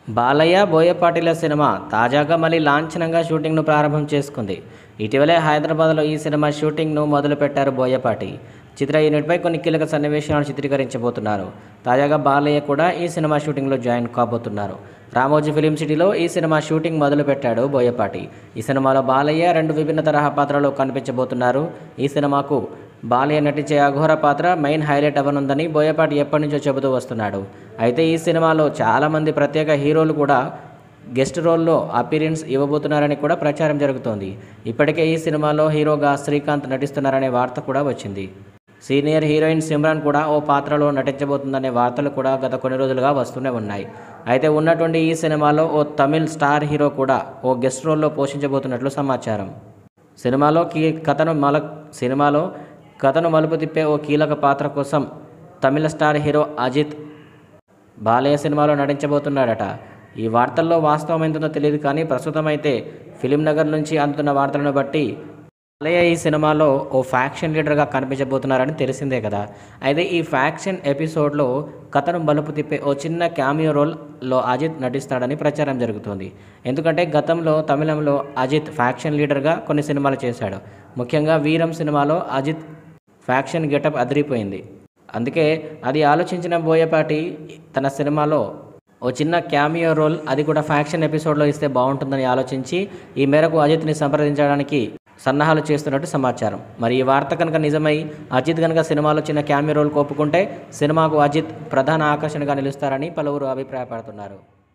Balayya బోయపాటిల cinema తాజాగా మళ్ళీ లాంఛనంగా షూటింగ్ను ప్రారంభం చేసుకుంది ఇటీవలే హైదరాబాద్లో ఈ సినిమా షూటింగ్ను మొదలుపెట్టారు బోయపాటి చిత్ర యూనిట్పై కొన్ని కీలక సన్నివేశాలను చిత్రీకరించబోతున్నారు తాజాగా బాలయ్య కూడా ఈ సినిమా షూటింగ్లో జాయిన్ కాబోతున్నారు రామోజీ ఫిలిం సిటీలో ఈ సినిమా షూటింగ్ మొదలుపెట్టాడు బోయపాటి ఈ సినిమాలో బాలయ్య రెండు విభిన్న తరహా పాత్రలో కనిపించబోతున్నారు ఈ సినిమాకు బాలయ్య నటించే అఘోర పాత్ర మెయిన్ హైలైట్ అవ్వనుందని బోయపాటి ఎప్పటి నుంచో చెబుతూ వస్తున్నాడు అయితే ఈ సినిమాలో చాలామంది ప్రత్యేక హీరోలు కూడా గెస్ట్ రోల్లో అపీరియన్స్ ఇవ్వబోతున్నారని కూడా ప్రచారం జరుగుతోంది ఇప్పటికే ఈ సినిమాలో హీరోగా శ్రీకాంత్ నటిస్తున్నారనే వార్త కూడా వచ్చింది సీనియర్ హీరోయిన్ సిమ్రాన్ కూడా ఓ పాత్రలో నటించబోతుందనే వార్తలు కూడా గత కొన్ని రోజులుగా వస్తూనే ఉన్నాయి అయితే ఉన్నటువంటి ఈ సినిమాలో ఓ తమిళ్ స్టార్ హీరో కూడా ఓ గెస్ట్ రోల్లో పోషించబోతున్నట్లు సమాచారం సినిమాలో కీ కథను మల సినిమాలో కథను మలుపు తిప్పే ఓ కీలక పాత్ర కోసం తమిళ స్టార్ హీరో అజిత్ బాలయ్య సినిమాలో నటించబోతున్నాడట ఈ వార్తల్లో వాస్తవం ఎంతుందో తెలియదు కానీ ప్రస్తుతం అయితే ఫిలిం నగర్ నుంచి అందుతున్న వార్తలను బట్టి బాలయ్య ఈ సినిమాలో ఓ ఫ్యాక్షన్ లీడర్గా కనిపించబోతున్నారని తెలిసిందే కదా అయితే ఈ ఫ్యాక్షన్ ఎపిసోడ్లో కథను బలుపు తిప్పే ఓ చిన్న క్యామియో రోల్లో అజిత్ నటిస్తాడని ప్రచారం జరుగుతోంది ఎందుకంటే గతంలో తమిళంలో అజిత్ ఫ్యాక్షన్ లీడర్గా కొన్ని సినిమాలు చేశాడు ముఖ్యంగా వీరం సినిమాలో అజిత్ ఫ్యాక్షన్ గెటప్ అదిరిపోయింది అందుకే అది ఆలోచించిన బోయపాటి తన సినిమాలో ఓ చిన్న క్యామియో రోల్ అది కూడా ఫ్యాక్షన్ ఎపిసోడ్లో ఇస్తే బాగుంటుందని ఆలోచించి ఈ మేరకు అజిత్ని సంప్రదించడానికి సన్నాహాలు చేస్తున్నట్టు సమాచారం మరి ఈ వార్త కనుక నిజమై అజిత్ కనుక సినిమాలో చిన్న క్యామియో రోల్ కోపుకుంటే సినిమాకు అజిత్ ప్రధాన ఆకర్షణగా నిలుస్తారని పలువురు అభిప్రాయపడుతున్నారు